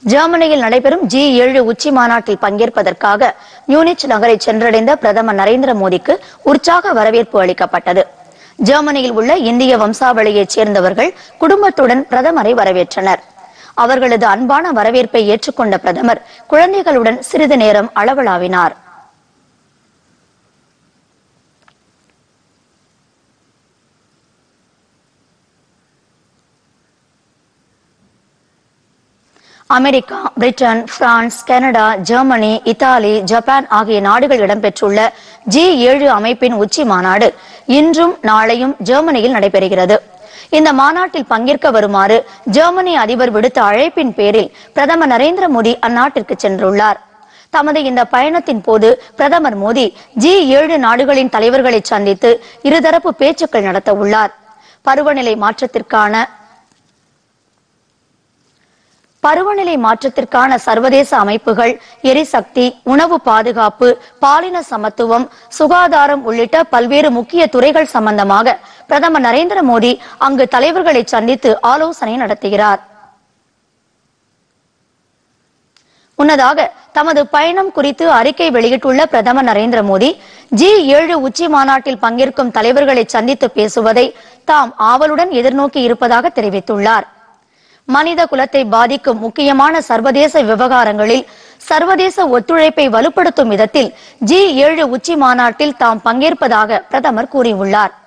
ஜெர்மனியில் நடைபெறும் ஜி ஏழு உச்சி மாநாட்டில் பங்கேற்பதற்காக மியூனிச் நகரை சென்றடைந்த பிரதமர் நரேந்திர மோடிக்கு உற்சாக வரவேற்பு அளிக்கப்பட்டது ஜெர்மனியில் உள்ள இந்திய வம்சாவளியைச் சேர்ந்தவர்கள் குடும்பத்துடன் பிரதமரை வரவேற்றனர் அவர்களது அன்பான வரவேற்பை ஏற்றுக்கொண்ட பிரதமர் குழந்தைகளுடன் சிறிது நேரம் அளவலாவினார் America Britain France Canada Germany Italy Japan ஆகிய நாடுகள் இடம்பெற்றுள்ள ஜி ஏழு அமைப்பின் உச்சி மாநாடு இன்றும் நாளையும் ஜெர்மனியில் நடைபெறுகிறது இந்த மாநாட்டில் பங்கேற்க வருமாறு ஜெர்மனி அதிபர் விடுத்த அழைப்பின் பேரில் பிரதமர் நரேந்திர மோடி அந்நாட்டிற்கு சென்றுள்ளார் தமது இந்த பயணத்தின் போது பிரதமர் மோடி ஜி ஏழு நாடுகளின் தலைவர்களை சந்தித்து இருதரப்பு பேச்சுக்கள் நடத்த உள்ளார் பருவநிலை மாற்றத்திற்கான பருவநிலை மாற்றத்திற்கான சர்வதேச அமைப்புகள் எரிசக்தி உணவு பாதுகாப்பு பாலின சமத்துவம் சுகாதாரம் உள்ளிட்ட பல்வேறு முக்கிய துறைகள் சம்பந்தமாக பிரதமர் நரேந்திர மோடி அங்கு தலைவர்களை சந்தித்து ஆலோசனை நடத்துகிறார் முன்னதாக தமது பயணம் குறித்து அறிக்கை வெளியிட்டுள்ள பிரதமர் நரேந்திர மோடி ஜி ஏழு உச்சி மாநாட்டில் பங்கேற்கும் தலைவர்களை சந்தித்து பேசுவதை தாம் ஆவலுடன் எதிர்நோக்கி இருப்பதாக தெரிவித்துள்ளார் மனித குலத்தை பாதிக்கும் முக்கியமான சர்வதேச விவகாரங்களில் சர்வதேச ஒத்துழைப்பை வலுப்படுத்தும் விதத்தில் ஜி ஏழு உச்சி மாநாட்டில் தாம் பங்கேற்பதாக பிரதமர் கூறியுள்ளார்